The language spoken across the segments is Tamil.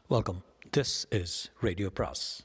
Welcome. This is Radio Pras.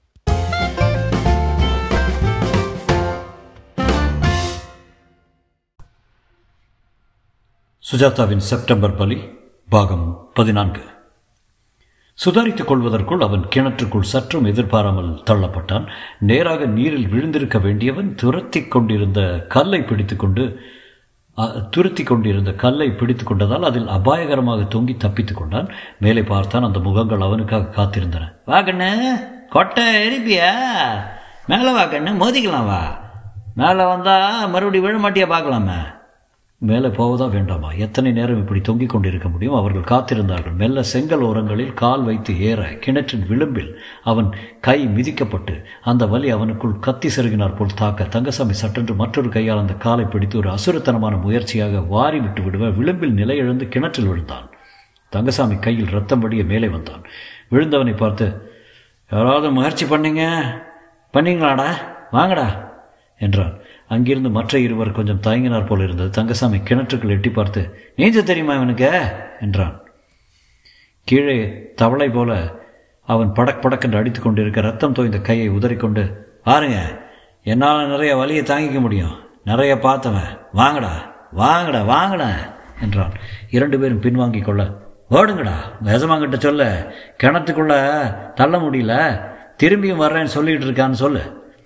சுஜாதாவின் செப்டம்பர் பலி பாகம் பதினான்கு சுதாரித்துக் கொள்வதற்குள் அவன் கிணற்றுக்குள் சற்றும் எதிர்பாராமல் தள்ளப்பட்டான் நேராக நீரில் விழுந்திருக்க வேண்டியவன் துரத்தி கொண்டிருந்த கல்லை பிடித்துக்கொண்டு துருத்தி கொண்டிருந்த கல்லை பிடித்து கொண்டதால் அதில் அபாயகரமாக தொங்கி தப்பித்துக் கொண்டான் மேலே பார்த்தான் அந்த முகங்கள் அவனுக்காக காத்திருந்தன வா கண்ணு கொட்டை எரிப்பியா மேலே வா கண்ணு மோதிக்கலாம் வா மேலே வந்தா மறுபடியும் விழ மாட்டியா பார்க்கலாமே மேலே போவதா வேண்டாமா எத்தனை நேரம் இப்படி தொங்கிக் கொண்டிருக்க முடியும் அவர்கள் காத்திருந்தார்கள் மெல்ல செங்கல் ஓரங்களில் கால் வைத்து ஏற கிணற்றின் விளிம்பில் அவன் கை மிதிக்கப்பட்டு அந்த வலி அவனுக்குள் கத்தி செருகினார் போல் தாக்க தங்கசாமி சட்டென்று மற்றொரு கையால் அந்த காலை பிடித்து ஒரு அசுரத்தனமான முயற்சியாக வாரி விட்டு விடுவ விளிம்பில் நிலையிழந்து கிணற்றில் விழுந்தான் தங்கசாமி கையில் ரத்தம் வடிய மேலே வந்தான் விழுந்தவனை பார்த்து யாராவது முயற்சி பண்ணீங்க பண்ணீங்களாடா வாங்கடா என்றான் அங்கிருந்து மற்ற இருவர் கொஞ்சம் தயங்கினார் போல் இருந்தது தங்கசாமி கிணற்றுக்குள் எட்டி பார்த்து நீஞ்ச தெரியுமா இவனுக்கு என்றான் கீழே தவளை போல அவன் படக் படக்கென்று அடித்து கொண்டிருக்க ரத்தம் தோய்ந்த கையை உதறிக்கொண்டு பாருங்க என்னால் நிறைய வலியை தாங்கிக்க முடியும் நிறைய பார்த்தவன் வாங்கடா வாங்கடா வாங்கடா என்றான் இரண்டு பேரும் பின்வாங்கிக் கொள்ள ஓடுங்கடா எஜமாங்கிட்ட சொல்ல கிணத்துக்குள்ள தள்ள முடியல திரும்பியும் வர்றேன்னு சொல்லிட்டு இருக்கான்னு சொல்லு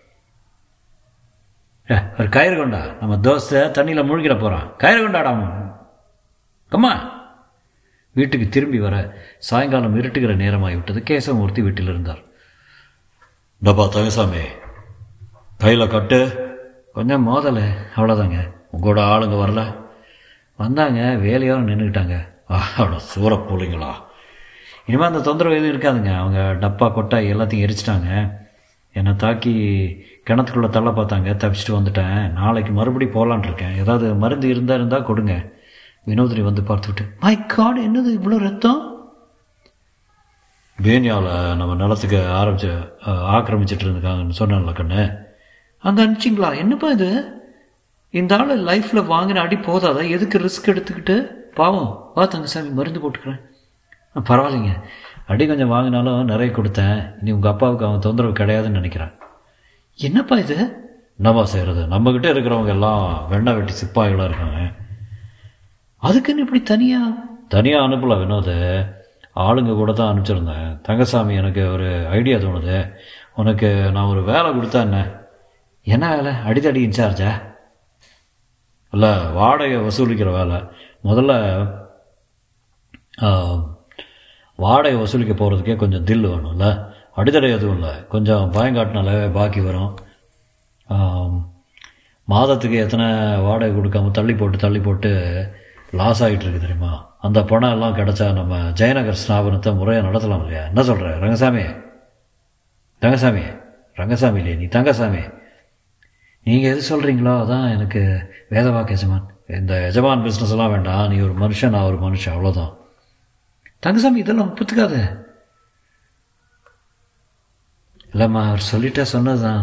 ஒரு கயிறு கொண்டா நம்ம தோசை தண்ணியில் மூழ்கிட போகிறான் கயிறு கொண்டாடா கம்மா வீட்டுக்கு திரும்பி வர சாயங்காலம் இருட்டுகிற நேரமாகிவிட்டது கேசவமூர்த்தி வீட்டில் இருந்தார் டப்பா தகசாமி கையில் கட்டு கொஞ்சம் மோதலை அவ்வளோதாங்க உங்களோட ஆளுங்க வரல வந்தாங்க வேலையோடு நின்றுக்கிட்டாங்க அவ்வளோ சூற போலிங்களா இனிமேல் அந்த தொந்தரவு எதுவும் இருக்காதுங்க அவங்க டப்பா கொட்டாய் எல்லாத்தையும் எரிச்சிட்டாங்க என்னை தாக்கி கிணத்துக்குள்ளே தள்ள பார்த்தாங்க தப்பிச்சுட்டு வந்துட்டேன் நாளைக்கு மறுபடியும் போகலான் இருக்கேன் ஏதாவது மருந்து இருந்தால் இருந்தால் கொடுங்க வினோதினி வந்து பார்த்துக்கிட்டு மை காட் என்னது இவ்வளோ ரத்தம் பேனியாவில் நம்ம நிலத்துக்கு ஆரம்பிச்சு ஆக்கிரமிச்சிட்டு இருந்துக்காங்கன்னு சொன்னேன்ல கண்ணு அங்கே அனுப்பிச்சிங்களா என்னப்பா இது இந்த ஆள் லைஃப்பில் வாங்கின அடி போதாதா எதுக்கு ரிஸ்க் எடுத்துக்கிட்டு பாவம் வா தங்கசாமி மருந்து போட்டுக்கிறேன் பரவாயில்லைங்க அடி கொஞ்சம் வாங்கினாலும் நிறைய கொடுத்தேன் இனி உங்கள் அப்பாவுக்கு அவன் தொந்தரவு கிடையாதுன்னு நினைக்கிறேன் என்னப்பா இது என்னப்பா செய்கிறது நம்மக்கிட்ட இருக்கிறவங்க எல்லாம் வெண்ணெய் வெட்டி சிப்பாய்களாக இருக்காங்க அதுக்குன்னு இப்படி தனியாக தனியாக அனுப்பல வினோது ஆளுங்க கூட தான் அனுப்பிச்சிருந்தேன் தங்கசாமி எனக்கு ஒரு ஐடியா தோணுது உனக்கு நான் ஒரு வேலை கொடுத்தா என்ன என்ன வேலை அடித்தடி இன்சார்ஜா இல்லை வாடகை வசூலிக்கிற வேலை முதல்ல வாடகை வசூலிக்க போகிறதுக்கே கொஞ்சம் தில் வேணும்ல அடித்தடை எதுவும் இல்லை கொஞ்சம் பயங்காட்டினால பாக்கி வரும் மாதத்துக்கு எத்தனை வாடகை கொடுக்காம தள்ளி போட்டு தள்ளி போட்டு லாஸ் ஆகிட்டு இருக்கு தெரியுமா அந்த பணம் எல்லாம் கிடச்சா நம்ம ஜெயநகர் ஸ்தாபனத்தை முறையாக நடத்தலாம் இல்லையா என்ன சொல்கிற ரங்கசாமி ரங்கசாமி ரங்கசாமி இல்லையா நீ தங்கசாமி நீங்கள் எது சொல்கிறீங்களோ அதான் எனக்கு வேதவாக்கு எஜமான் இந்த எஜமான் பிஸ்னஸ் எல்லாம் வேண்டாம் நீ ஒரு மனுஷன் நான் ஒரு மனுஷன் அவ்வளோதான் தங்கசாமி இதெல்லாம் ஒப்புத்துக்காத இல்லைம்மா அவர் சொல்லிட்டே சொன்னது தான்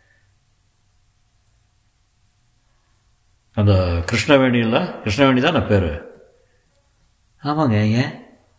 அந்த கிருஷ்ணவேணி இல்லை கிருஷ்ணவேணி தான் நான் பேர் ஆமாங்க ஏன்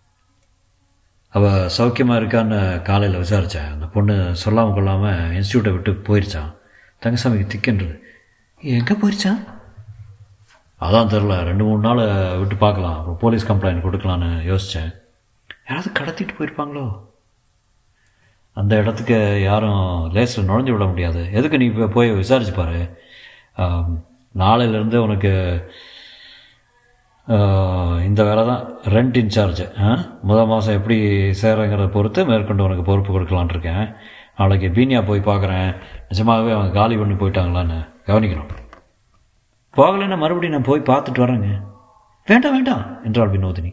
அவள் சௌக்கியமாக இருக்கான்னு காலையில் விசாரித்தேன் அந்த பொண்ணு சொல்லாமல் கொள்ளாமல் இன்ஸ்டியூட்டை விட்டு போயிருச்சான் தங்கசாமிக்கு திக்கின்றது எங்கே போயிருச்சான் அதான் தெரில ரெண்டு மூணு நாள் விட்டு பார்க்கலாம் அப்புறம் போலீஸ் கம்ப்ளைண்ட் கொடுக்கலான்னு யோசித்தேன் யாராவது கடத்திட்டு போயிருப்பாங்களோ அந்த இடத்துக்கு யாரும் லேஸில் நுழைஞ்சு விட முடியாது எதுக்கு நீ இப்போ போய் விசாரிச்சு பாரு நாளையிலேருந்து உனக்கு இந்த வேலை தான் ரெண்ட் இன்சார்ஜ் முதல் மாதம் எப்படி சேரங்கிறத பொறுத்து மேற்கொண்டு உனக்கு பொறுப்பு கொடுக்கலான் இருக்கேன் நாளைக்கு பீனியா போய் பார்க்குறேன் நிஜமாகவே அவங்க காலி பண்ணி போயிட்டாங்களான்னு கவனிக்கணும் போகலைன்னா மறுபடியும் நான் போய் பார்த்துட்டு வரேங்க வேண்டாம் வேண்டாம் என்றாள் வினோதினி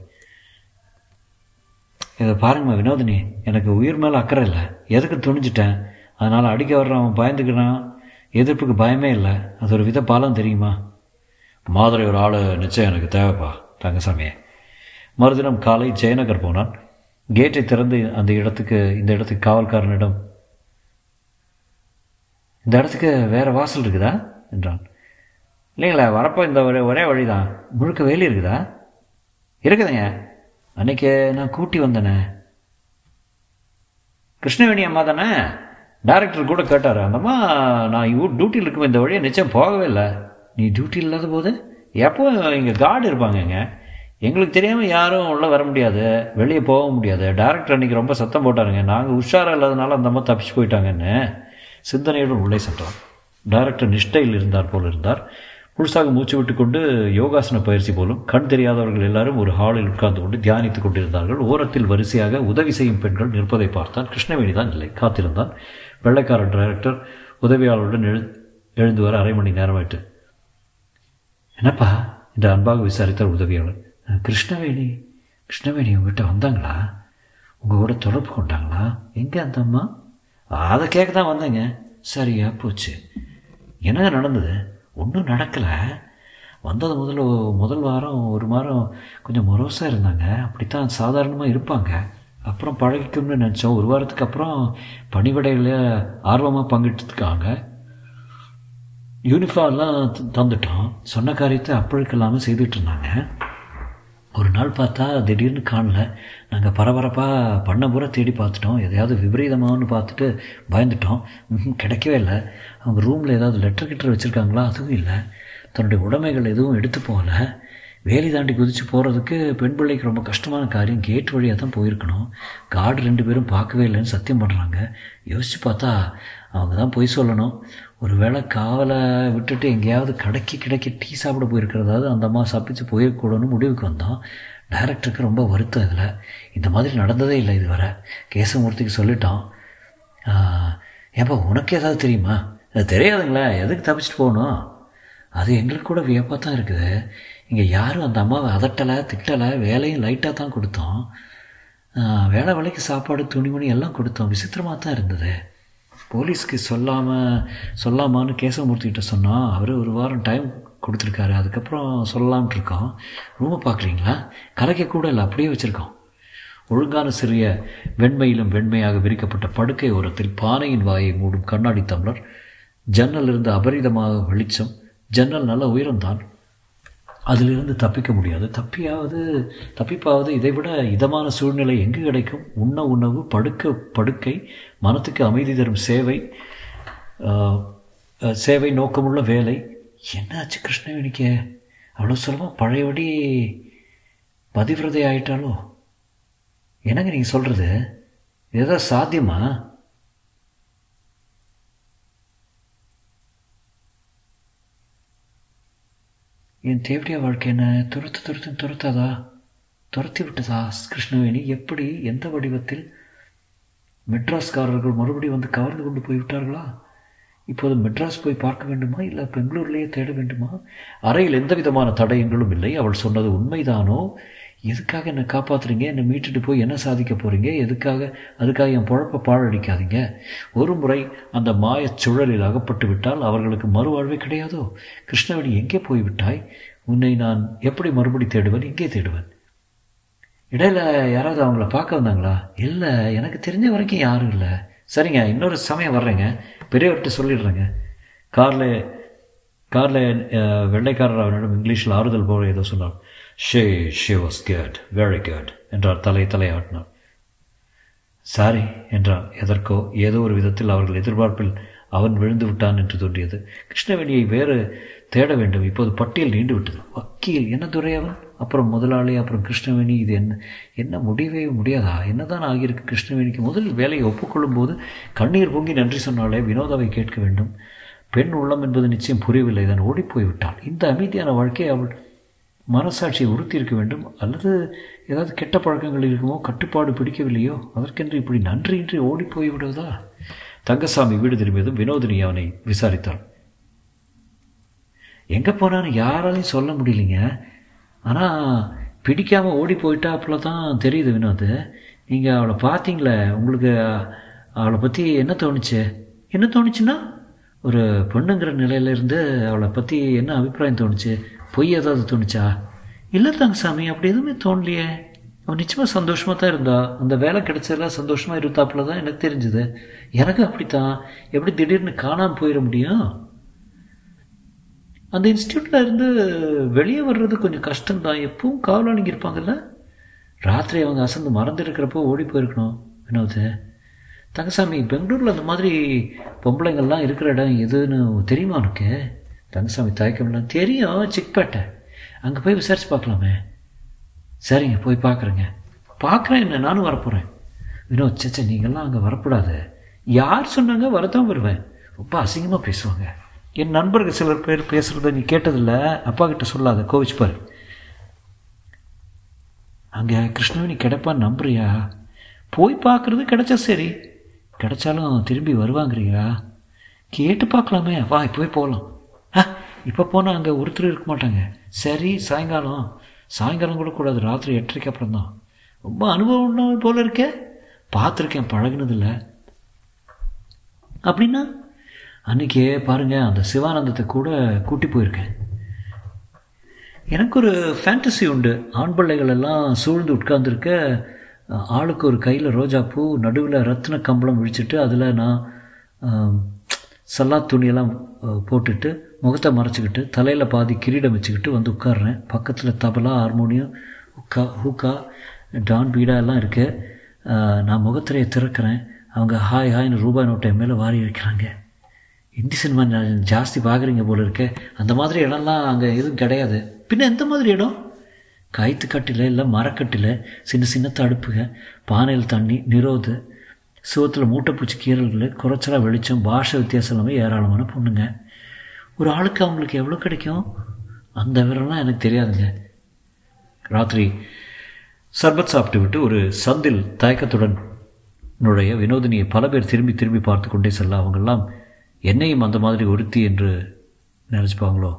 இதை பாருங்கம்மா வினோதினி எனக்கு உயிர் மேலே அக்கறை இல்லை எதுக்கு துணிஞ்சிட்டேன் அதனால் அடிக்க வர்றவன் பயந்துக்கிறான் எதிர்ப்புக்கு பயமே இல்லை அது ஒரு வித பாலம் தெரியுமா மாதிரி ஒரு ஆள் நிச்சயம் எனக்கு தேவைப்பா தங்கசாமியே மறுதினம் காலை ஜெயநகர் போனான் கேட்டை திறந்து அந்த இடத்துக்கு இந்த இடத்துக்கு காவல்காரனிடம் இந்த இடத்துக்கு வேறு வாசல் இருக்குதா என்றான் இல்லைங்களா வரப்போ இந்த ஒரே ஒரே வழி தான் முழுக்க வேலி இருக்குதா இருக்குதுங்க அன்னைக்கு நான் கூட்டி வந்தேனே கிருஷ்ணவேணி அம்மா தானே டைரக்டர் கூட கேட்டார் அந்தம்மா நான் இவ டியூட்டியில் இருக்கும் இந்த வழியை நிச்சயம் போகவே இல்லை நீ டியூட்டியில் இல்லாத போது எப்போ இங்கே கார்டு இருப்பாங்கங்க எங்களுக்கு தெரியாமல் யாரும் உள்ளே வர முடியாது வெளியே போக முடியாது டேரக்டர் அன்றைக்கி ரொம்ப சத்தம் போட்டாருங்க நாங்கள் உஷாராக இல்லாதனால அந்த அம்மா தப்பிச்சு போயிட்டாங்கன்னு சிந்தனையுடன் உள்ளே சென்றோம் டைரக்டர் நிஷ்டையில் இருந்தார் போல் இருந்தார் முழுசாக மூச்சு விட்டுக்கொண்டு யோகாசன பயிற்சி போலும் கண் தெரியாதவர்கள் எல்லாரும் ஒரு ஹாலில் உட்கார்ந்து கொண்டு தியானித்துக் கொண்டிருந்தார்கள் ஓரத்தில் வரிசையாக உதவி செய்யும் பெண்கள் நிற்பதை பார்த்தான் கிருஷ்ணவேணி தான் இல்லை காத்திருந்தான் வெள்ளைக்கார டைரக்டர் உதவியாளருடன் எழு எழுந்து வர அரை மணி நேரமாயிட்டு என்னப்பா என்று அன்பாக விசாரித்தார் உதவியாளர் கிருஷ்ணவேணி கிருஷ்ணவேணி உங்ககிட்ட வந்தாங்களா உங்கள் கூட தொடர்பு கொண்டாங்களா எங்கே அந்த அம்மா அதை கேட்க தான் வந்தேங்க சரியா போச்சு என்னங்க நடந்தது ஒன்றும் நடக்கலை வந்தது முதல்ல முதல் வாரம் ஒரு வாரம் கொஞ்சம் மொரோசாக இருந்தாங்க அப்படித்தான் சாதாரணமாக இருப்பாங்க அப்புறம் பழகிக்கும்னு நினச்சோம் ஒரு வாரத்துக்கு அப்புறம் பணிவிடையில் ஆர்வமாக பங்கிட்டுருக்காங்க யூனிஃபார்ம்லாம் தந்துட்டோம் சொன்ன காரியத்தை அப்பழுக்கு இல்லாமல் செய்துட்டு இருந்தாங்க ஒரு நாள் பார்த்தா திடீர்னு காணல நாங்கள் பரபரப்பாக பண்ண பூரா தேடி பார்த்துட்டோம் எதையாவது விபரீதமாகனு பார்த்துட்டு பயந்துட்டோம் கிடைக்கவே இல்லை அவங்க ரூமில் ஏதாவது லெட்டர் கிட்டர் வச்சுருக்காங்களா அதுவும் இல்லை தன்னுடைய உடைமைகள் எதுவும் எடுத்து போகல வேலி தாண்டி குதித்து போகிறதுக்கு பெண் பிள்ளைக்கு ரொம்ப கஷ்டமான காரியம் கேட் வழியாக தான் போயிருக்கணும் கார்டு ரெண்டு பேரும் பார்க்கவே இல்லைன்னு சத்தியம் பண்ணுறாங்க யோசித்து பார்த்தா அவங்க தான் பொய் சொல்லணும் ஒரு வேளை காவலை விட்டுட்டு எங்கேயாவது கடைக்கு கிடைக்க டீ சாப்பிட போயிருக்கிறதாவது அந்த அம்மா சப்பிச்சு போயிருக்கூடன்னு முடிவுக்கு வந்தோம் டைரக்டருக்கு ரொம்ப வருத்தம் இதில் இந்த மாதிரி நடந்ததே இல்லை இது வர கேசமூர்த்திக்கு சொல்லிட்டோம் ஏப்பா உனக்கு ஏதாவது தெரியுமா அது தெரியாதுங்களே எதுக்கு தப்பிச்சிட்டு போகணும் அது எங்களுக்கு கூட வியப்பாக தான் இருக்குது இங்கே யாரும் அந்த அம்மாவை அதட்டலை திட்டலை வேலையும் லைட்டாக தான் கொடுத்தோம் வேலை வேலைக்கு சாப்பாடு துணிமணி எல்லாம் கொடுத்தோம் விசித்திரமாக தான் இருந்தது போலீஸ்க்கு சொல்லாமல் சொல்லாமான்னு கேசவமூர்த்திகிட்ட சொன்னோம் அவர் ஒரு வாரம் டைம் கொடுத்துருக்காரு அதுக்கப்புறம் சொல்லலாம்னு இருக்கோம் ரூமை பார்க்குறீங்களா கலைக்க கூட இல்லை அப்படியே வச்சுருக்கோம் ஒழுங்கான சிறிய வெண்மையிலும் வெண்மையாக விரிக்கப்பட்ட படுக்கை ஓரத்தில் பானையின் வாயை மூடும் கண்ணாடி தம்ளர் ஜன்னல் இருந்து அபரிதமாக வெளிச்சம் ஜன்னல் நல்ல உயரம்தான் அதிலிருந்து தப்பிக்க முடியாது தப்பியாவது தப்பிப்பாவது இதைவிட இதமான சூழ்நிலை எங்கு கிடைக்கும் உண்ண உணவு படுக்க படுக்கை மனத்துக்கு அமைதி தரும் சேவை சேவை நோக்கமுள்ள வேலை என்னாச்சு கிருஷ்ணவேணிக்கு அவ்வளோ சுலபம் பழையபடி பதிவிரதை ஆயிட்டாலோ என்னங்க நீங்கள் சொல்கிறது ஏதாவது சாத்தியமா என் தேவடியா வாழ்க்கை என்ன துரத்து துரத்து துரத்தாதா துரத்தி விட்டதா கிருஷ்ணவேணி எப்படி எந்த வடிவத்தில் மெட்ராஸ்காரர்கள் மறுபடியும் வந்து கவர்ந்து கொண்டு போய்விட்டார்களா இப்போது மெட்ராஸ் போய் பார்க்க வேண்டுமா இல்லை பெங்களூர்லேயே தேட வேண்டுமா அறையில் எந்த விதமான தடயங்களும் இல்லை அவள் சொன்னது உண்மைதானோ எதுக்காக என்னை காப்பாற்றுறீங்க என்னை மீட்டுட்டு போய் என்ன சாதிக்க போகிறீங்க எதுக்காக அதுக்காக என் பொழப்பை பாழடிக்காதீங்க ஒரு முறை அந்த மாயச் சுழலில் அகப்பட்டு விட்டால் அவர்களுக்கு மறுவாழ்வே கிடையாதோ கிருஷ்ணவேணி எங்கே போய்விட்டாய் உன்னை நான் எப்படி மறுபடி தேடுவேன் எங்கே தேடுவேன் இடையில யாராவது அவங்கள பார்க்க வந்தாங்களா இல்லை எனக்கு தெரிஞ்ச வரைக்கும் யாரும் இல்லை சரிங்க இன்னொரு சமயம் வர்றேங்க பெரியவர்கிட்ட சொல்லிடுறேங்க காரில் காரில் வெள்ளைக்காரர் அவனிடம் இங்கிலீஷில் ஆறுதல் போல ஏதோ சொன்னார் ஷே ஷே வாஸ் குட் வெரி குட் என்றார் தலை தலையாட்டினார் சாரி என்றார் எதற்கோ ஏதோ ஒரு விதத்தில் அவர்கள் எதிர்பார்ப்பில் அவன் விழுந்து விட்டான் என்று தோன்றியது கிருஷ்ணவேணியை வேறு தேட வேண்டும் இப்போது பட்டியல் நீண்டு விட்டது வக்கீல் என்ன துறை அவன் அப்புறம் முதலாளி அப்புறம் கிருஷ்ணவேணி இது என்ன என்ன முடியவே முடியாதா என்னதான் ஆகியிருக்கு கிருஷ்ணவேணிக்கு முதலில் வேலையை ஒப்புக்கொள்ளும் போது கண்ணீர் பொங்கி நன்றி சொன்னாலே வினோதாவை கேட்க வேண்டும் பெண் உள்ளம் என்பது நிச்சயம் புரியவில்லை தான் ஓடிப்போய் விட்டாள் இந்த அமைதியான வாழ்க்கையை அவள் மனசாட்சியை உறுத்தி இருக்க வேண்டும் அல்லது ஏதாவது கெட்ட பழக்கங்கள் இருக்குமோ கட்டுப்பாடு பிடிக்கவில்லையோ அதற்கென்று இப்படி நன்றியின்றி ஓடி போய் விடுவதா தங்கசாமி வீடு திரும்பியதும் வினோதினி அவனை விசாரித்தாள் எங்கே போனான்னு யாராலையும் சொல்ல முடியலைங்க ஆனால் பிடிக்காமல் ஓடி போயிட்டாப்புல தான் தெரியுது வினோத் நீங்கள் அவளை பார்த்தீங்களே உங்களுக்கு அவளை பற்றி என்ன தோணுச்சு என்ன தோணுச்சுன்னா ஒரு பொண்ணுங்கிற நிலையிலேருந்து அவளை பற்றி என்ன அபிப்பிராயம் தோணுச்சு பொய் ஏதாவது தோணுச்சா இல்லை தாங்க சாமி அப்படி எதுவுமே தோணலையே அவன் நிச்சயமாக சந்தோஷமாக தான் இருந்தா அந்த வேலை கிடைச்சதெல்லாம் சந்தோஷமாக இருந்தாப்புல தான் எனக்கு தெரிஞ்சுது எனக்கு அப்படித்தான் எப்படி திடீர்னு காணாமல் போயிட முடியும் அந்த இன்ஸ்டியூட்டில் இருந்து வெளியே வர்றது கொஞ்சம் கஷ்டம்தான் எப்பவும் காவலாளிங்க இருப்பாங்கல்ல ராத்திரி அவங்க அசந்து மறந்துருக்கிறப்போ ஓடி போயிருக்கணும் வினோத் தங்கசாமி பெங்களூரில் அந்த மாதிரி பொம்பளைங்கள்லாம் இருக்கிற இடம் எதுன்னு தெரியுமா உனக்கு தங்கசாமி தயக்கம்ல தெரியும் சிக்பேட்டை அங்கே போய் விசாரிச்சு பார்க்கலாமே சரிங்க போய் பார்க்குறேங்க பார்க்குறேன் என்ன நானும் வரப்போகிறேன் வினோத் சச்சா நீங்கள்லாம் அங்கே வரக்கூடாது யார் சொன்னாங்க வரதான் வருவேன் ரொம்ப அசிங்கமாக பேசுவாங்க என் நண்பர்கள் சிலர் பேர் பேசுகிறத நீ கேட்டதில்ல அப்பா கிட்ட சொல்லாத கோவிச்சுப்பார் அங்கே கிருஷ்ணவேணி கிடைப்பான்னு நம்புறியா போய் பார்க்குறது கிடைச்சா சரி கிடைச்சாலும் திரும்பி வருவாங்கிறீங்களா கேட்டு பார்க்கலாமே வா போய் போகலாம் ஆ இப்போ போனால் அங்கே ஒருத்தர் இருக்க மாட்டாங்க சரி சாயங்காலம் சாயங்காலம் கூட கூடாது ராத்திரி எட்டரைக்கு அப்புறம் தான் ரொம்ப அனுபவம் போல இருக்கே பார்த்துருக்கேன் பழகினதில்ல அப்படின்னா அன்றைக்கே பாருங்கள் அந்த சிவானந்தத்தை கூட கூட்டி போயிருக்கேன் எனக்கு ஒரு ஃபேண்டசி உண்டு ஆண் பிள்ளைகள் எல்லாம் சூழ்ந்து உட்கார்ந்துருக்க ஆளுக்கு ஒரு கையில் ரோஜாப்பூ நடுவில் ரத்தின கம்பளம் விழிச்சிட்டு அதில் நான் சல்லாத் துணியெல்லாம் போட்டுட்டு முகத்தை மறைச்சிக்கிட்டு தலையில் பாதி கிரீடம் வச்சுக்கிட்டு வந்து உட்காடுறேன் பக்கத்தில் தபலா ஹார்மோனியம் ஹுக்கா ஹூக்கா டான் பீடா எல்லாம் இருக்குது நான் முகத்திரையை திறக்கிறேன் அவங்க ஹாய் ஹாய்னு ரூபாய் நோட்டை மேலே வாரி வைக்கிறாங்க ஹிந்தி சினிமா ஜாஸ்தி பார்க்குறீங்க போல இருக்க அந்த மாதிரி இடம்லாம் அங்கே எதுவும் கிடையாது பின்ன எந்த மாதிரி இடம் காய்த்து கட்டில் இல்லை மரக்கட்டில் சின்ன சின்ன தடுப்புக பானையில் தண்ணி நிரோது சுவத்தில் மூட்டைப்பூச்சி கீரல்கள் குறைச்சலாக வெளிச்சம் பாஷை வித்தியாசம் இல்லாமல் ஏராளமான பொண்ணுங்க ஒரு ஆளுக்கு அவங்களுக்கு எவ்வளோ கிடைக்கும் அந்த விவரம்லாம் எனக்கு தெரியாதுங்க ராத்திரி சர்பத் சாப்பிட்டு விட்டு ஒரு சந்தில் தயக்கத்துடன் நுழைய வினோதினியை பல பேர் திரும்பி திரும்பி பார்த்து கொண்டே செல்ல அவங்கெல்லாம் என்னையும் அந்த மாதிரி ஒருத்தி என்று நினச்சிப்பாங்களோ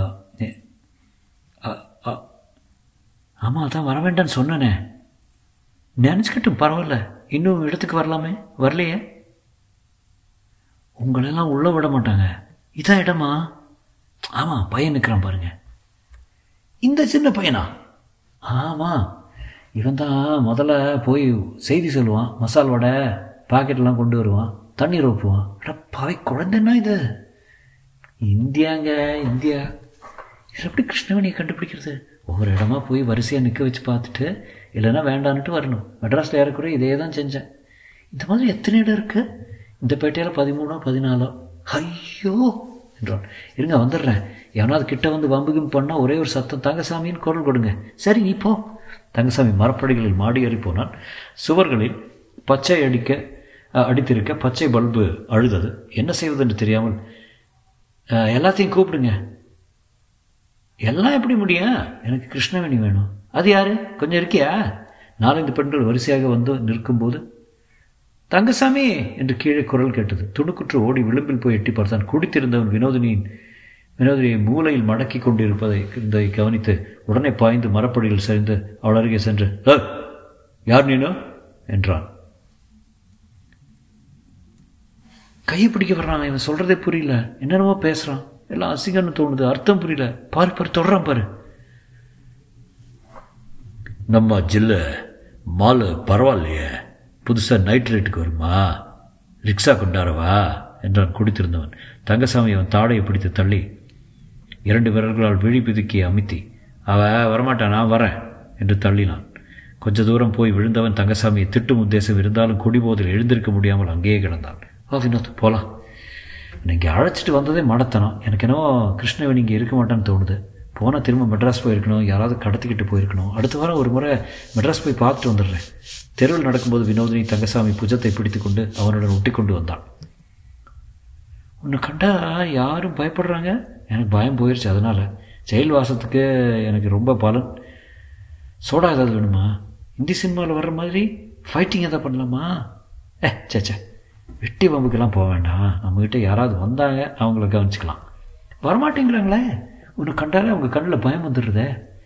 ஆமாம் அதான் வர வேண்டான்னு சொன்னனே நினச்சிக்கிட்டும் பரவாயில்ல இன்னும் இடத்துக்கு வரலாமே வரலையே உங்களெல்லாம் உள்ளே விட மாட்டாங்க இதான் இடமா ஆமாம் பையன் நிற்கிறான் பாருங்க இந்த சின்ன பையனா ஆமாம் இவன் தான் முதல்ல போய் செய்தி சொல்லுவான் மசால் வடை பாக்கெட்லாம் கொண்டு வருவான் தண்ணீர் ஊற்றுவான் அட பாவை குழந்தைன்னா இது இந்தியாங்க இந்தியா இது எப்படி கிருஷ்ணவேணியை கண்டுபிடிக்கிறது ஒவ்வொரு இடமா போய் வரிசையாக நிற்க வச்சு பார்த்துட்டு இல்லைன்னா வேண்டான்ட்டு வரணும் மெட்ராஸில் ஏறக்குறைய இதே தான் செஞ்சேன் இந்த மாதிரி எத்தனை இடம் இருக்குது இந்த பேட்டையில் பதிமூணோ பதினாலோ ஐயோ என்றான் இருங்க வந்துடுறேன் எவனாவது கிட்ட வந்து வம்புகும் பண்ணால் ஒரே ஒரு சத்தம் தங்கசாமின்னு குரல் கொடுங்க சரி நீ போ தங்கசாமி மரப்படிகளில் மாடி ஏறி போனான் சுவர்களில் பச்சை அடிக்க அடித்திருக்க பச்சை பல்பு அழுதது என்ன செய்வதென்று தெரியாமல் எல்லாத்தையும் கூப்பிடுங்க எல்லாம் எப்படி முடியும் எனக்கு கிருஷ்ணவேணி வேணும் அது யாரு கொஞ்சம் இருக்கியா நாலஞ்சு பெண்கள் வரிசையாக வந்து நிற்கும்போது தங்கசாமி என்று கீழே குரல் கேட்டது துணுக்குற்று ஓடி விளிம்பில் போய் எட்டி பார்த்தான் குடித்திருந்தவன் வினோதினியின் வினோதினியை மூலையில் மடக்கி கொண்டிருப்பதை இருந்ததை கவனித்து உடனே பாய்ந்து மரப்படியில் சரிந்து அவள் அருகே சென்று யார் நீனோ என்றான் கையை பிடிக்க வர்றான் இவன் சொல்கிறதே புரியல என்னென்னமோ பேசுகிறான் எல்லாம் அசிங்கம்னு தோணுது அர்த்தம் புரியல பாரு பாரு தொடறான் பாரு நம்ம ஜில்ல மாலு பரவாயில்லையே புதுசாக நைட் ரேட்டுக்கு வருமா ரிக்ஷா கொண்டாடவா என்றான் குடித்திருந்தவன் தங்கசாமி அவன் தாடையை பிடித்து தள்ளி இரண்டு விரல்களால் விழி பிதுக்கி அமித்தி அவ வரமாட்டான் நான் வரேன் என்று தள்ளினான் கொஞ்ச தூரம் போய் விழுந்தவன் தங்கசாமியை திட்டும் உத்தேசம் இருந்தாலும் குடிபோதில் எழுந்திருக்க முடியாமல் அங்கேயே கிடந்தான் ஆ வினோத் போகலாம் நீங்கள் அழைச்சிட்டு வந்ததே மடத்தனம் எனக்கு என்னவோ கிருஷ்ணவேணி இங்கே இருக்க மாட்டான்னு தோணுது போனால் திரும்ப மெட்ராஸ் போயிருக்கணும் யாராவது கடத்திக்கிட்டு போயிருக்கணும் அடுத்த வாரம் ஒரு முறை மெட்ராஸ் போய் பார்த்துட்டு வந்துடுறேன் தெருவில் நடக்கும்போது வினோதினி தங்கசாமி புஜத்தை பிடித்து கொண்டு அவனுடன் ஒட்டி கொண்டு வந்தான் உன்னை கண்டா யாரும் பயப்படுறாங்க எனக்கு பயம் போயிடுச்சு அதனால் ஜெயில் வாசத்துக்கு எனக்கு ரொம்ப பலன் சோடா ஏதாவது வேணுமா இந்தி சினிமாவில் வர்ற மாதிரி ஃபைட்டிங் எதாவது பண்ணலாமா ஏ சேச்சே வெட்டி வம்புக்கெல்லாம் போக வேண்டாம் நம்மக்கிட்ட யாராவது வந்தாங்க அவங்கள கவனிச்சிக்கலாம் வரமாட்டேங்கிறாங்களே உன்னை கண்டாலே அவங்க கண்ணில் பயம் வந்துடுறதே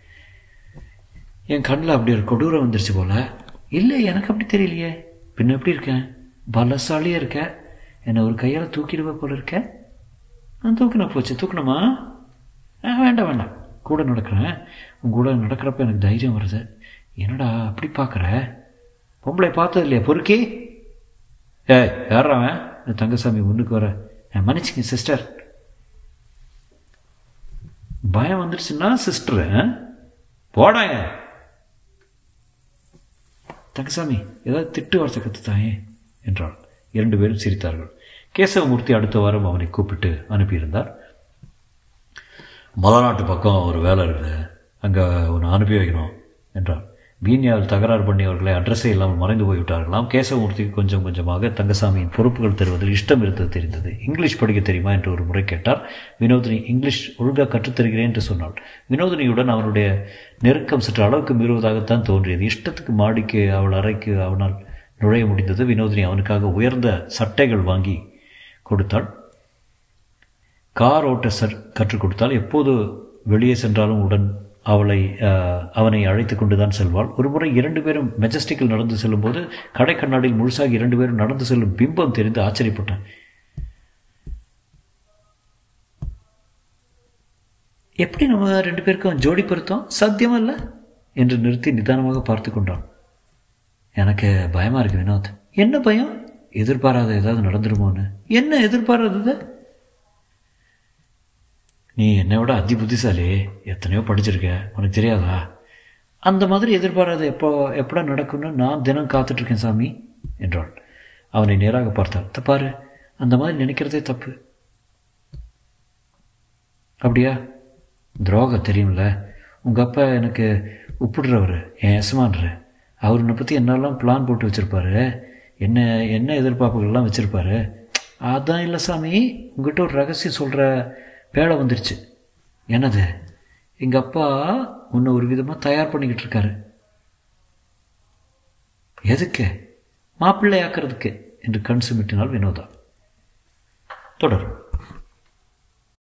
என் கண்ணில் அப்படி ஒரு கொடூரம் வந்துருச்சு போல் இல்லை எனக்கு அப்படி தெரியலையே பின்ன எப்படி இருக்கேன் பலசாலியாக இருக்க என்னை ஒரு கையால் தூக்கிடுவே போல இருக்க நான் தூக்கின போச்சு தூக்கணுமா ஆ வேண்டாம் வேண்டாம் கூட நடக்கிறேன் உன் கூட நடக்கிறப்ப எனக்கு தைரியம் வருது என்னடா அப்படி பார்க்குற பொம்பளை பார்த்தது இல்லையா பொறுக்கி ஏய் யாராவன் தங்கசாமி முன்னுக்கு வர மன்னிச்சிங்க சிஸ்டர் பயம் வந்துடுச்சுன்னா சிஸ்டரு போடாங்க தங்கசாமி ஏதாவது திட்டு வார்த்தை கற்றுத்தாயே என்றாள் இரண்டு பேரும் சிரித்தார்கள் கேசவமூர்த்தி அடுத்த வாரம் அவனை கூப்பிட்டு அனுப்பியிருந்தார் மலநாட்டு பக்கம் ஒரு வேலை இருக்குது அங்கே ஒன்று அனுப்பி வைக்கணும் என்றார் பீனியாவில் தகராறு பண்ணியவர்களை அட்ரஸே இல்லாமல் மறைந்து போய்விட்டார்களாம் கேசவமூர்த்திக்கு கொஞ்சம் கொஞ்சமாக தங்கசாமியின் பொறுப்புகள் தருவதில் இஷ்டம் இருந்தது தெரிந்தது இங்கிலீஷ் படிக்க தெரியுமா என்று ஒரு முறை கேட்டார் வினோதினி இங்கிலீஷ் ஒழுங்காக கற்றுத்தருகிறேன் என்று சொன்னாள் வினோதினியுடன் அவனுடைய நெருக்கம் சற்று அளவுக்கு மீறுவதாகத்தான் தோன்றியது இஷ்டத்துக்கு மாடிக்கு அவள் அறைக்கு அவனால் நுழைய முடிந்தது வினோதினி அவனுக்காக உயர்ந்த சட்டைகள் வாங்கி கொடுத்தாள் கார் ஓட்ட சர் கற்றுக் கொடுத்தால் எப்போது வெளியே சென்றாலும் உடன் அவளை அவனை அழைத்து கொண்டு தான் செல்வாள் ஒரு முறை இரண்டு பேரும் மெஜஸ்டிக்கில் நடந்து செல்லும்போது கடை கண்ணாடியில் முழுசாக இரண்டு பேரும் நடந்து செல்லும் பிம்பம் தெரிந்து ஆச்சரியப்பட்டான் எப்படி நம்ம ரெண்டு பேருக்கும் ஜோடி பொருத்தம் சாத்தியமா இல்லை என்று நிறுத்தி நிதானமாக பார்த்து கொண்டான் எனக்கு பயமா இருக்கு வினோத் என்ன பயம் எதிர்பாராத ஏதாவது நடந்துருமோன்னு என்ன எதிர்பாராதது நீ என்னை விட அதி புத்திசாலி எத்தனையோ படிச்சிருக்க உனக்கு தெரியாதா அந்த மாதிரி எதிர்பாராத எப்போ எப்படா நடக்கும்னு நான் தினம் காத்துட்ருக்கேன் சாமி என்றாள் அவனை நேராக பார்த்தாள் தப்பாரு அந்த மாதிரி நினைக்கிறதே தப்பு அப்படியா துரோகம் தெரியும்ல உங்கள் அப்பா எனக்கு உப்பிடுறவர் என் எசமான்ற அவர் என்னை பற்றி என்னெல்லாம் பிளான் போட்டு வச்சுருப்பாரு என்ன என்ன எதிர்பார்ப்புகள்லாம் வச்சுருப்பாரு அதான் இல்லை சாமி உங்ககிட்ட ஒரு ரகசியம் சொல்கிற வேலை வந்துருச்சு என்னது எங்கள் அப்பா உன்னை ஒரு விதமாக தயார் பண்ணிக்கிட்டு இருக்காரு எதுக்கு மாப்பிள்ளை ஆக்கிறதுக்கு என்று கண் சுமிட்டினாள் வினோதா தொடரும்